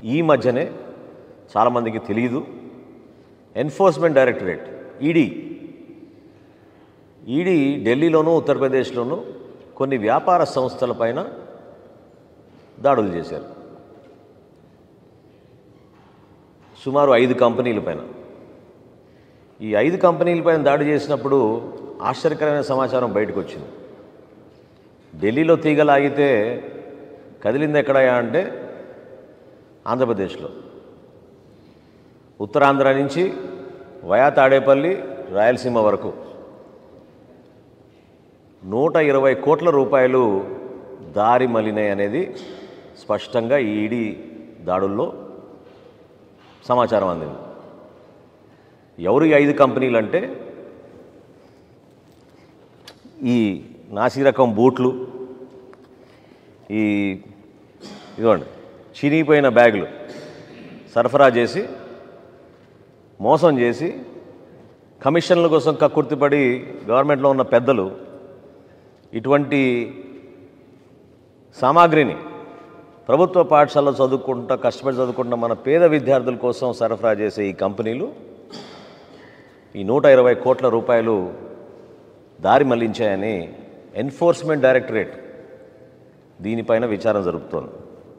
ఈ మధ్యనే చాలామందికి తెలియదు ఎన్ఫోర్స్మెంట్ డైరెక్టరేట్ ఈడీ ఈడీ ఢిల్లీలోనూ ఉత్తరప్రదేశ్లోనూ కొన్ని వ్యాపార సంస్థలపైన దాడులు చేశారు సుమారు ఐదు కంపెనీలపైన ఈ ఐదు కంపెనీలపైన దాడి చేసినప్పుడు ఆశ్చర్యకరమైన సమాచారం బయటకు వచ్చింది ఢిల్లీలో తీగలాగితే కదిలింది ఎక్కడయా అంటే ఆంధ్రప్రదేశ్లో ఉత్తరాంధ్ర నుంచి వయా తాడేపల్లి రాయలసీమ వరకు నూట ఇరవై కోట్ల రూపాయలు దారి మలినాయి అనేది స్పష్టంగా ఈ ఈడీ దాడుల్లో సమాచారం అందింది ఎవరు ఈ ఐదు కంపెనీలు అంటే ఈ నాసి రకం బూట్లు ఈ ఇదిగోండి చినిగిపోయిన బ్యాగులు సరఫరా చేసి మోసం చేసి కమిషన్ల కోసం కక్కుర్తిపడి గవర్నమెంట్లో ఉన్న పెద్దలు ఇటువంటి సామాగ్రిని ప్రభుత్వ పాఠశాలలో చదువుకుంటా కష్టపడి చదువుకుంటున్న మన పేద విద్యార్థుల కోసం సరఫరా చేసే ఈ కంపెనీలు ఈ నూట ఇరవై కోట్ల రూపాయలు దారి మళ్లించాయని ఎన్ఫోర్స్మెంట్ డైరెక్టరేట్ దీనిపైన విచారణ జరుపుతోంది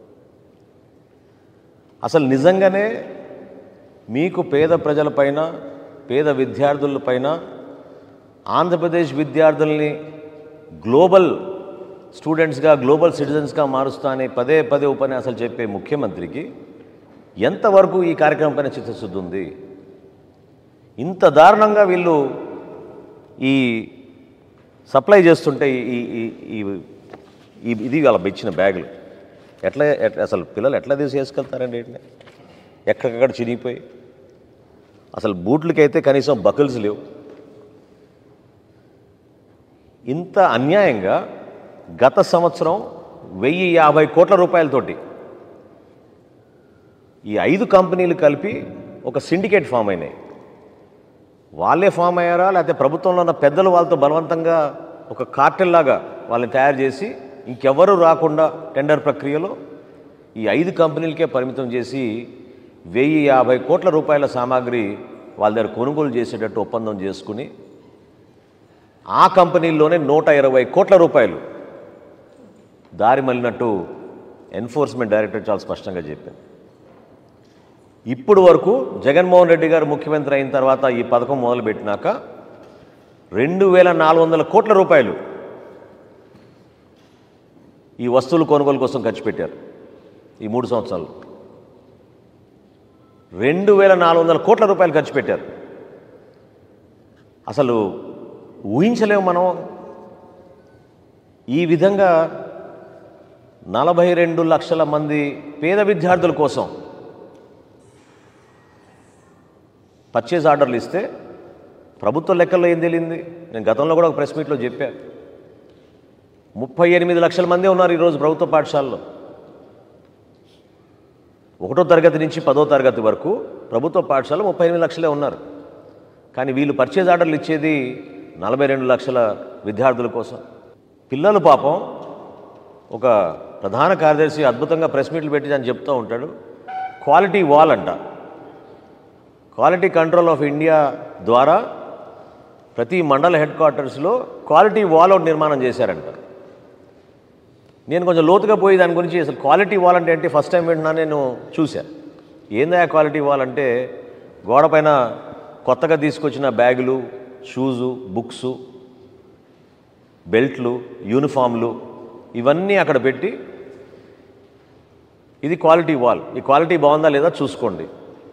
అసలు నిజంగానే మీకు పేద ప్రజలపైన పేద విద్యార్థులపైన ఆంధ్రప్రదేశ్ విద్యార్థుల్ని గ్లోబల్ స్టూడెంట్స్గా గ్లోబల్ సిటిజన్స్గా మారుస్తా అని పదే పదే ఉపన్యాసాలు చెప్పే ముఖ్యమంత్రికి ఎంతవరకు ఈ కార్యక్రమం పైన చిత్తశుద్ధి ఉంది ఇంత దారుణంగా వీళ్ళు ఈ సప్లై చేస్తుంటే ఈ ఈ- ఈ ఈ ఇది వాళ్ళ ఇచ్చిన బ్యాగులు ఎట్లా ఎట్లా అసలు పిల్లలు ఎట్లా తీసి వేసుకెళ్తారండి వీటిని ఎక్కడికక్కడ చిరిగిపోయి అసలు బూట్లకైతే కనీసం బకిల్స్ లేవు ఇంత అన్యాయంగా గత సంవత్సరం వెయ్యి యాభై కోట్ల రూపాయలతోటి ఈ ఐదు కంపెనీలు కలిపి ఒక సిండికేట్ ఫామ్ అయినాయి వాళ్ళే ఫామ్ అయ్యారా లేకపోతే ప్రభుత్వంలో ఉన్న పెద్దలు వాళ్ళతో బలవంతంగా ఒక కార్టెల్ లాగా వాళ్ళని తయారు చేసి ఇంకెవరు రాకుండా టెండర్ ప్రక్రియలో ఈ ఐదు కంపెనీలకే పరిమితం చేసి వెయ్యి యాభై కోట్ల రూపాయల సామాగ్రి వాళ్ళ దగ్గర కొనుగోలు చేసేటట్టు ఒప్పందం చేసుకుని ఆ కంపెనీల్లోనే నూట ఇరవై కోట్ల రూపాయలు దారి మళ్ళినట్టు ఎన్ఫోర్స్మెంట్ డైరెక్టర్ చాలా స్పష్టంగా చెప్పింది ఇప్పుడు వరకు జగన్మోహన్ రెడ్డి గారు ముఖ్యమంత్రి అయిన తర్వాత ఈ పథకం మొదలుపెట్టినాక రెండు వేల నాలుగు వందల కోట్ల రూపాయలు ఈ వస్తువుల కొనుగోలు కోసం ఖర్చు పెట్టారు ఈ మూడు సంవత్సరాలు రెండు వేల నాలుగు వందల కోట్ల రూపాయలు ఖర్చు పెట్టారు అసలు ఊహించలేము మనం ఈ విధంగా నలభై రెండు లక్షల మంది పేద విద్యార్థుల కోసం పర్చేజ్ ఆర్డర్లు ఇస్తే ప్రభుత్వ లెక్కల్లో ఏం తెలియంది నేను గతంలో కూడా ఒక ప్రెస్ మీట్లో చెప్పా ముప్పై ఎనిమిది లక్షల మంది ఉన్నారు ఈరోజు ప్రభుత్వ పాఠశాలలో ఒకటో తరగతి నుంచి పదో తరగతి వరకు ప్రభుత్వ పాఠశాల ముప్పై ఎనిమిది లక్షలే ఉన్నారు కానీ వీళ్ళు పర్చేజ్ ఆర్డర్లు ఇచ్చేది నలభై రెండు లక్షల విద్యార్థుల కోసం పిల్లలు పాపం ఒక ప్రధాన కార్యదర్శి అద్భుతంగా ప్రెస్ మీట్లు పెట్టి అని చెప్తూ ఉంటాడు క్వాలిటీ వాల్ అంట క్వాలిటీ కంట్రోల్ ఆఫ్ ఇండియా ద్వారా ప్రతి మండల హెడ్ క్వార్టర్స్లో క్వాలిటీ వాల్ ఒకటి నిర్మాణం చేశారంట నేను కొంచెం లోతుగా పోయి దాని గురించి అసలు క్వాలిటీ వాల్ అంటే ఏంటి ఫస్ట్ టైం వింటున్నా నేను చూసా ఏందా క్వాలిటీ వాల్ అంటే గోడపైన కొత్తగా తీసుకొచ్చిన బ్యాగులు షూజు బుక్స్ బెల్ట్లు యూనిఫామ్లు ఇవన్నీ అక్కడ పెట్టి ఇది క్వాలిటీ వాల్ ఈ క్వాలిటీ బాగుందా లేదా చూసుకోండి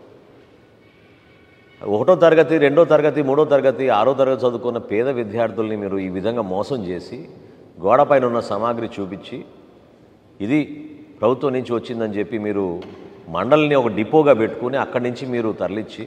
ఒకటో తరగతి రెండో తరగతి మూడో తరగతి ఆరో తరగతి చదువుకున్న పేద విద్యార్థుల్ని మీరు ఈ విధంగా మోసం చేసి గోడపైన ఉన్న సామాగ్రి చూపించి ఇది ప్రభుత్వం నుంచి వచ్చిందని చెప్పి మీరు మండలిని ఒక డిపోగా పెట్టుకుని అక్కడి నుంచి మీరు తరలిచ్చి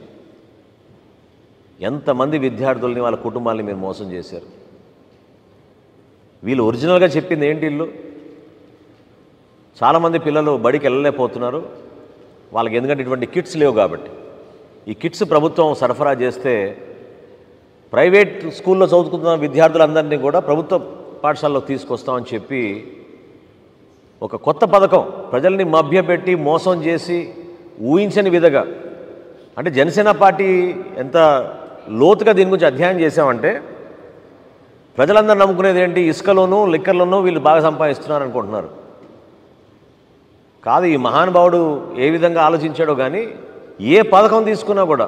ఎంతమంది విద్యార్థుల్ని వాళ్ళ కుటుంబాల్ని మీరు మోసం చేశారు వీళ్ళు ఒరిజినల్గా చెప్పింది ఏంటి ఇల్లు చాలామంది పిల్లలు బడికి వెళ్ళలేకపోతున్నారు వాళ్ళకి ఎందుకంటే ఇటువంటి కిట్స్ లేవు కాబట్టి ఈ కిట్స్ ప్రభుత్వం సరఫరా చేస్తే ప్రైవేట్ స్కూల్లో చదువుకున్న విద్యార్థులందరినీ కూడా ప్రభుత్వ పాఠశాలలో తీసుకొస్తామని చెప్పి ఒక కొత్త పథకం ప్రజల్ని మభ్యపెట్టి మోసం చేసి ఊహించని విధంగా అంటే జనసేన పార్టీ ఎంత లోతుగా దీని గురించి అధ్యయనం చేశామంటే ప్రజలందరూ నమ్ముకునేది ఏంటి ఇసుకలోనూ లిక్కర్లోనూ వీళ్ళు బాగా సంపాదిస్తున్నారు అనుకుంటున్నారు కాదు ఈ మహానుభావుడు ఏ విధంగా ఆలోచించాడో కానీ ఏ పథకం తీసుకున్నా కూడా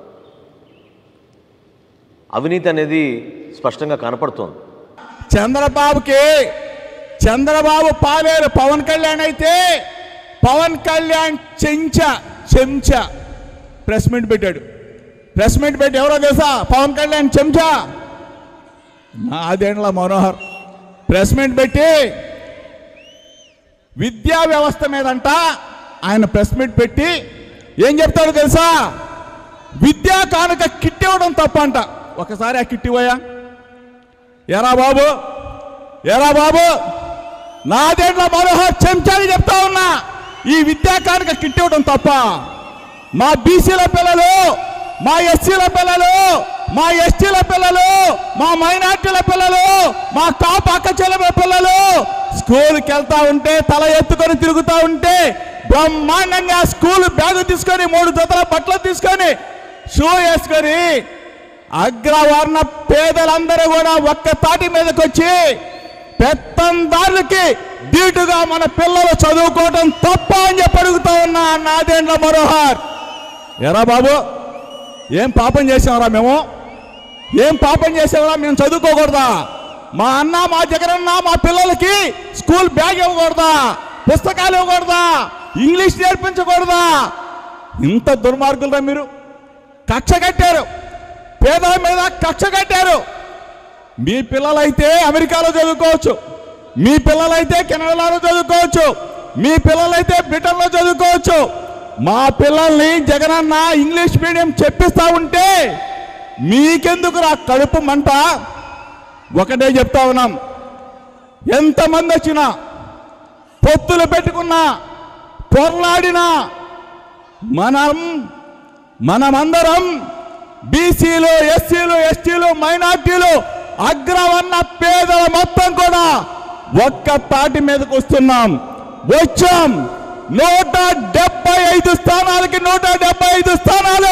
అవినీతి అనేది స్పష్టంగా కనపడుతోంది చంద్రబాబుకి చంద్రబాబు పాలేరు పవన్ కళ్యాణ్ అయితే పవన్ కళ్యాణ్ చెంచా చెంచా ప్రెస్ మీట్ పెట్టాడు ప్రెస్ మీట్ పెట్టి ఎవరో తెలుసా పవన్ కళ్యాణ్ చెంచా నాదేండ్ల మనోహర్ ప్రెస్ మీట్ పెట్టి విద్యా వ్యవస్థ మీదంట ఆయన ప్రెస్ మీట్ పెట్టి ఏం చెప్తాడో తెలుసా విద్యా కానుక కిట్ ఇవ్వడం తప్పంట ఒకసారి ఆ కిట్ ఇవ్వయా ఎరా బాబు ఎరా బాబు నాదేంట్ల మనోహర్ చెంచాని చెప్తా ఉన్నా ఈ విద్యా కానుక కిట్ ఇవ్వడం తప్ప మా బీసీల పిల్లలు మా ఎస్సీల పిల్లలు మా ఎస్టీల పిల్లలు మా మైనార్టీల పిల్లలు మా టాప్ అక్క చెల్లెల పిల్లలు స్కూల్కి వెళ్తా ఉంటే తల ఎత్తుకొని తిరుగుతూ ఉంటే బ్రహ్మాండంగా స్కూల్ బ్యాగు తీసుకొని మూడు జతల బట్టలు తీసుకొని షూ వేసుకొని అగ్రవర్ణ పేదలందరూ కూడా ఒక్క తాటి మీదకి వచ్చి పెత్తందారులకి ధీటుగా మన పిల్లలు చదువుకోవటం తప్ప అని చెప్పి అడుగుతా ఉన్నా నాదేండ్ల మనోహర్ ఎరా బాబు ఏం పాపం చేసామరా మేము ఏం పాపం చేసామరా మేము చదువుకోకూడదా మా అన్న మా జగనన్న మా పిల్లలకి స్కూల్ బ్యాగ్ ఇవ్వకూడదా పుస్తకాలు ఇవ్వకూడదా ఇంగ్లీష్ నేర్పించకూడదా ఇంత దుర్మార్గులరా మీరు కక్ష కట్టారు పేదల మీద కక్ష కట్టారు మీ పిల్లలైతే అమెరికాలో చదువుకోవచ్చు మీ పిల్లలైతే కెనడాలో చదువుకోవచ్చు మీ పిల్లలైతే బ్రిటన్లో చదువుకోవచ్చు మా పిల్లల్ని జగనన్న ఇంగ్లీష్ మీడియం చెప్పిస్తా ఉంటే మీకెందుకు రా కడుపు మంట ఒకటే చెప్తా ఉన్నాం ఎంతమంది వచ్చినా పొత్తులు పెట్టుకున్నా పొర్లాడినా మనం మనమందరం బీసీలు ఎస్సీలు ఎస్టీలు మైనార్టీలు అగ్రవర్ణ పేదల మొత్తం కూడా ఒక్క తాటి మీదకి వస్తున్నాం వచ్చాం నూట డెబ్బై ఐదు స్థానాలకి నూట డెబ్బై ఐదు స్థానాలు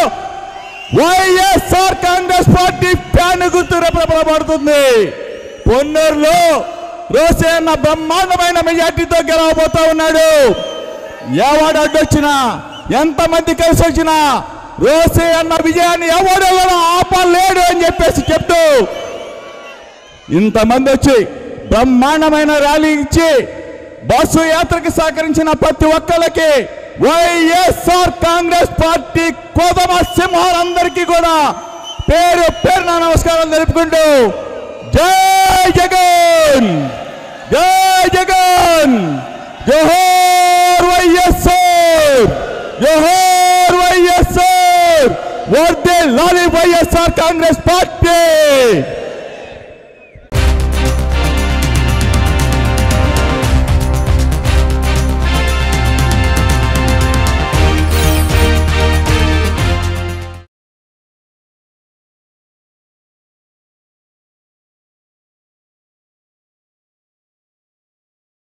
వైఎస్ఆర్ కాంగ్రెస్ పార్టీ ఫ్యాన్ గుర్తు రెపరెపడబడుతుంది పొన్నూరులో రోసేన్న బ్రహ్మాండమైన మెజార్టీతో గెలవబోతా ఉన్నాడు ఎవడు అడ్డొచ్చినా ఎంతమంది కలిసి వచ్చినా రోసే అన్న విజయాన్ని ఎవడు కూడా ఆపలేడు అని చెప్పేసి చెప్తూ ఇంతమంది వచ్చి బ్రహ్మాండమైన ర్యాలీ ఇచ్చి బస్సు యాత్రకి సహకరించిన ప్రతి ఒక్కరికి వైఎస్ఆర్ కాంగ్రెస్ పార్టీ కోదమ సింహాలందరికీ కూడా పేరు పేరున నమస్కారం తెలుపుకుంటూ జై జగన్ జై జగన్ జోహర్ వైఎస్ఆర్ జోహర్ వైఎస్ఆర్ వర్దే లాలి వైఎస్ఆర్ కాంగ్రెస్ పార్టీ